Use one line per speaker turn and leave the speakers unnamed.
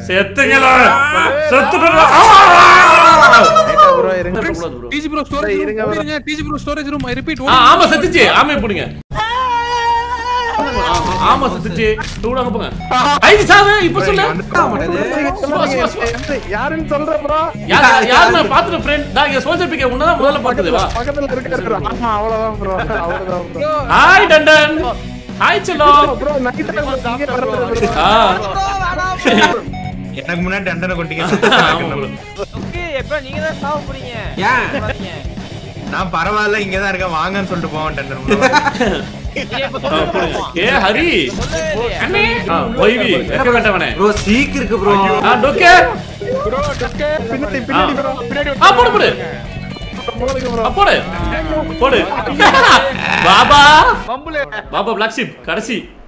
செத்துங்களா செத்துடுறா
ப்ரோ இருங்க
டிஜி ப்ரோ ஸ்டோரேஜ்
இருங்க
ரூம்
bro.
இருங்க டிஜி ப்ரோ ஸ்டோரேஜ் ரூம் ரிப்பீட்
ஆ, ஆமா செத்துச்சு ஆமை பிடிங்க ஆமா செத்துச்சு டூடாங்க போங்க ஐடி சாவு இப்ப சொல்லு
யாருன்னு சொல்ற ப்ரோ
யார் யார் நான் பாத்துட்டு ஃப்ரெண்ட் நான் இங்க சோல்ஜர் பிக்க உன்னதான் முதல்ல பார்த்தது வா
பக்கத்துல இருக்காரு ஆமா அவ்வளவுதான் ப்ரோ அவ்வளவுதான் ப்ரோ
ஹாய் டண்டன் ஹாய் செல்லோ
ப்ரோ நைட் இங்கே வரது
ஆ
எனக்கு முன்னாடி தண்டனை கொட்டிங்க
ஆமா bro.
ஓகே எப்ப நீங்க தான் சாவ போறீங்க
ஏன்
போறாதீங்க.
நான் பரவாயில்ல இங்கதான் இருக்கேன் வாங்கன்னு சொல்லிட்டு போவேன் டெண்டர்
நீங்க இப்ப
ஆ,
சொல்லுங்க
போடுங்க.
பாப்போம்.
ஏ ஹரி
சொல்லவே இல்லையே.
அண்ணே ஆ ஒய்வி வைக்க வேண்டாமனே
ப்ரோ சீக் இருக்கு ப்ரோ
ஆ டோக்கே
ப்ரோ டக்கே பின்னாடி பின்னாடி ப்ரோ பின்னாடி
ஆ போடு போடு
போடுங்க ப்ரோ
ஆ, போடு போடு பாபா
பம்புல
பாபா பிளாக் ஷிப் கடைசி